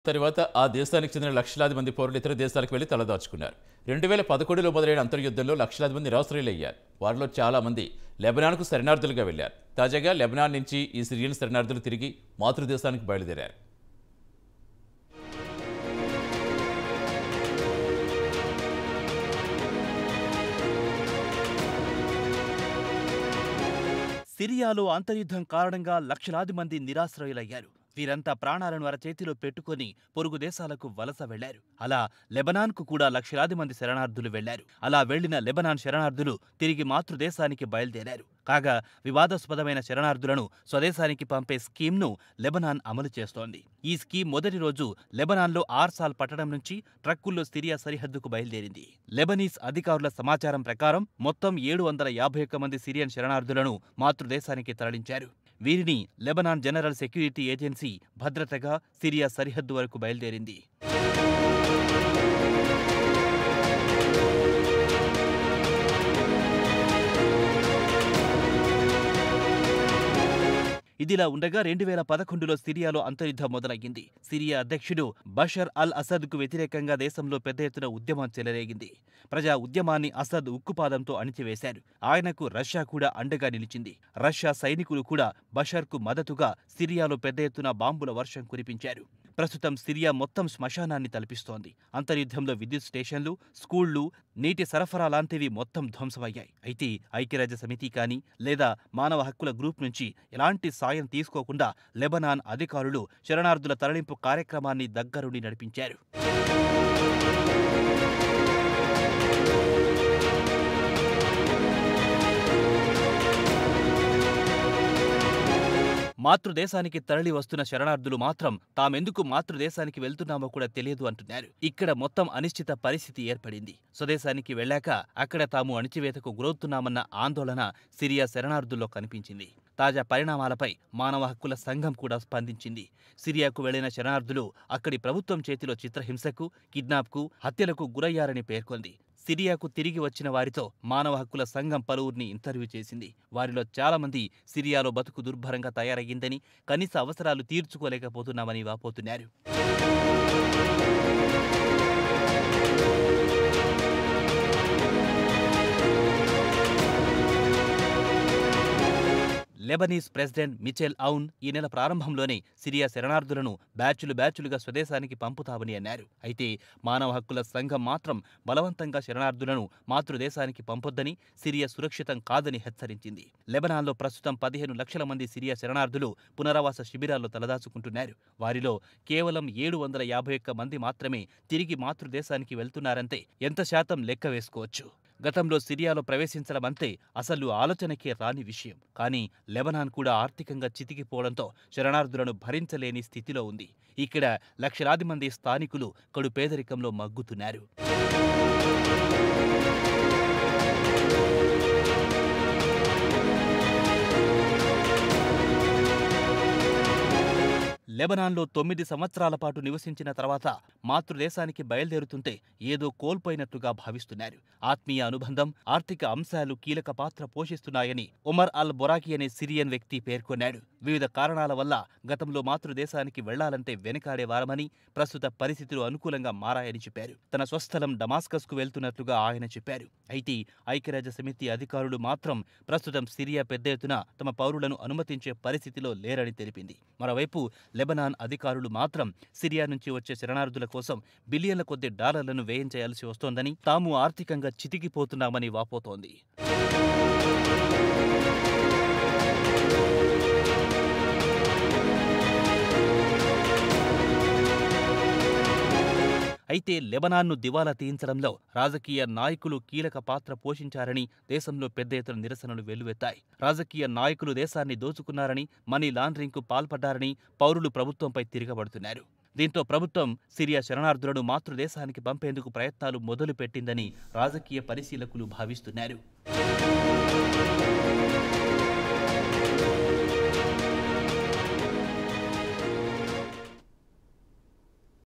తర్వాత ఆ దేశానికి చెందిన లక్షలాది మంది పౌరులు ఇతర దేశాలకు వెళ్లి తలదాచుకున్నారు రెండు వేల పదకొండులో మొదలైన అంతర్యుద్ధంలో లక్షలాది మంది నిరాశ్రయులయ్యారు వారిలో చాలా మంది లెబనాన్కు శరణార్థులుగా వెళ్లారు తాజాగా లెబనాన్ నుంచి ఈ సిరియన్ శరణార్థులు తిరిగి మాతృదేశానికి బయలుదేరారు సిరియాలో అంతర్యుద్ధం కారణంగా లక్షలాది మంది నిరాశ్రయులయ్యారు వీరంతా ప్రాణాలను అరచేతిలో పెట్టుకొని పొరుగు దేశాలకు వలస వెళ్లారు అలా లెబనాన్కు కూడా లక్షలాది మంది శరణార్థులు వెళ్లారు అలా వెళ్లిన లెబనాన్ శరణార్థులు తిరిగి మాతృదేశానికి బయలుదేరారు కాగా వివాదాస్పదమైన శరణార్థులను స్వదేశానికి పంపే స్కీమ్ను లెబనాన్ అమలు చేస్తోంది ఈ స్కీమ్ మొదటి రోజు లెబనాన్లో ఆర్సాల్ పట్టణం నుంచి ట్రక్కుల్లో సిరియా సరిహద్దుకు బయలుదేరింది లెబనీస్ అధికారుల సమాచారం ప్రకారం మొత్తం ఏడు వందల యాభై ఒక్క మంది సిరియన్ శరణార్థులను మాతృదేశానికి తరలించారు వీరిని లెబనాన్ జనరల్ సెక్యూరిటీ ఏజెన్సీ భద్రతగా సిరియా సరిహద్దు వరకు బయలుదేరింది ఇదిలా ఉండగా రెండు వేల పదకొండులో సిరియాలో అంతర్యుద్ధం మొదలయ్యింది సిరియా అధ్యక్షుడు బషర్ అల్ అసద్కు వ్యతిరేకంగా దేశంలో పెద్ద ఎత్తున ఉద్యమం చెలరేగింది ప్రజా ఉద్యమాన్ని అసద్ ఉక్కుపాదంతో అణిచివేశారు ఆయనకు రష్యా కూడా అండగా నిలిచింది రష్యా సైనికులు కూడా బషర్కు మద్దతుగా సిరియాలో పెద్ద ఎత్తున బాంబుల వర్షం కురిపించారు ప్రస్తుతం సిరియా మొత్తం శ్మశానాన్ని తలపిస్తోంది అంతర్యుద్ధంలో విద్యుత్ స్టేషన్లు స్కూళ్లు నీటి సరఫరా లాంటివి మొత్తం ధ్వంసమయ్యాయి అయితే ఐక్యరాజ్య సమితి కానీ లేదా మానవ హక్కుల గ్రూప్ నుంచి ఎలాంటి సాయం తీసుకోకుండా లెబనాన్ అధికారులు శరణార్థుల తరలింపు కార్యక్రమాన్ని దగ్గరుండి నడిపించారు మాతృదేశానికి తరలి వస్తున్న శరణార్థులు మాత్రం తామెందుకు మాతృదేశానికి వెళ్తున్నామో కూడా తెలియదు అంటున్నారు ఇక్కడ మొత్తం అనిశ్చిత పరిస్థితి ఏర్పడింది స్వదేశానికి వెళ్ళాక అక్కడ తాము అణిచివేతకు గురవుతున్నామన్న ఆందోళన సిరియా శరణార్థుల్లో కనిపించింది తాజా పరిణామాలపై మానవ హక్కుల సంఘం కూడా స్పందించింది సిరియాకు వెళ్లిన శరణార్థులు అక్కడి ప్రభుత్వం చేతిలో చిత్రహింసకు కిడ్నాప్కు హత్యలకు గురయ్యారని పేర్కొంది సిరియాకు తిరిగి వచ్చిన వారితో మానవ హక్కుల సంఘం పలువురిని ఇంటర్వ్యూ చేసింది వారిలో చాలా మంది సిరియాలో బతుకు దుర్భరంగా తయారయ్యిందని కనీస అవసరాలు తీర్చుకోలేకపోతున్నామని వాపోతున్నారు లెబనీస్ ప్రెసిడెంట్ మిచెల్ ఔన్ ఈ నెల ప్రారంభంలోనే సిరియా శరణార్థులను బ్యాచులు బ్యాచులుగా స్వదేశానికి పంపుతామని అన్నారు అయితే మానవ హక్కుల సంఘం మాత్రం బలవంతంగా శరణార్థులను మాతృదేశానికి పంపొద్దని సిరియా సురక్షితం కాదని హెచ్చరించింది లెబనాన్లో ప్రస్తుతం పదిహేను లక్షల మంది సిరియా శరణార్థులు పునరావాస శిబిరాల్లో తలదాచుకుంటున్నారు వారిలో కేవలం ఏడు వందల యాభై ఒక్క మంది మాత్రమే తిరిగి మాతృదేశానికి వెళ్తున్నారంటే ఎంత శాతం లెక్క వేసుకోవచ్చు గతంలో సిరియాలో ప్రవేశించడం అంతే అసలు ఆలోచనకే రాని విషయం కానీ లెబనాన్ కూడా ఆర్థికంగా చితికిపోవడంతో శరణార్థులను భరించలేని స్థితిలో ఉంది ఇక్కడ లక్షలాది మంది స్థానికులు కడు పేదరికంలో మగ్గుతున్నారు లెబనాన్లో తొమ్మిది సంవత్సరాల పాటు నివసించిన తర్వాత మాతృదేశానికి బయలుదేరుతుంటే ఏదో కోల్పోయినట్టుగా భావిస్తున్నారు ఆత్మీయ అనుబంధం ఆర్థిక అంశాలు కీలక పాత్ర పోషిస్తున్నాయని ఉమర్ అల్ బొరాకి అనే సిరియన్ వ్యక్తి పేర్కొన్నాడు వివిధ కారణాల వల్ల గతంలో మాతృదేశానికి వెళ్లాలంటే వెనకాడేవారమని ప్రస్తుత పరిస్థితులు అనుకూలంగా మారాయని చెప్పారు తన స్వస్థలం డమాస్కస్కు వెళ్తున్నట్లుగా ఆయన చెప్పారు అయితే ఐక్యరాజ్య సమితి అధికారులు మాత్రం ప్రస్తుతం సిరియా పెద్ద ఎత్తున తమ పౌరులను అనుమతించే పరిస్థితిలో లేరని తెలిపింది మరోవైపు లెబనాన్ అధికారులు మాత్రం సిరియా నుంచి వచ్చే శరణార్థుల కోసం బిలియన్ల కొద్ది డాలర్లను వేయించేయాల్సి వస్తోందని తాము ఆర్థికంగా చితికిపోతున్నామని వాపోతోంది అయితే లెబనాన్ను దివాలా తీయించడంలో రాజకీయ నాయకులు కీలక పాత్ర పోషించారని దేశంలో పెద్ద ఎత్తున నిరసనలు వెల్లువెత్తాయి రాజకీయ నాయకులు దేశాన్ని దోచుకున్నారని మనీ లాండరింగ్కు పాల్పడ్డారని పౌరులు ప్రభుత్వంపై తిరగబడుతున్నారు దీంతో ప్రభుత్వం సిరియా శరణార్థులను మాతృదేశానికి పంపేందుకు ప్రయత్నాలు మొదలుపెట్టిందని రాజకీయ పరిశీలకులు భావిస్తున్నారు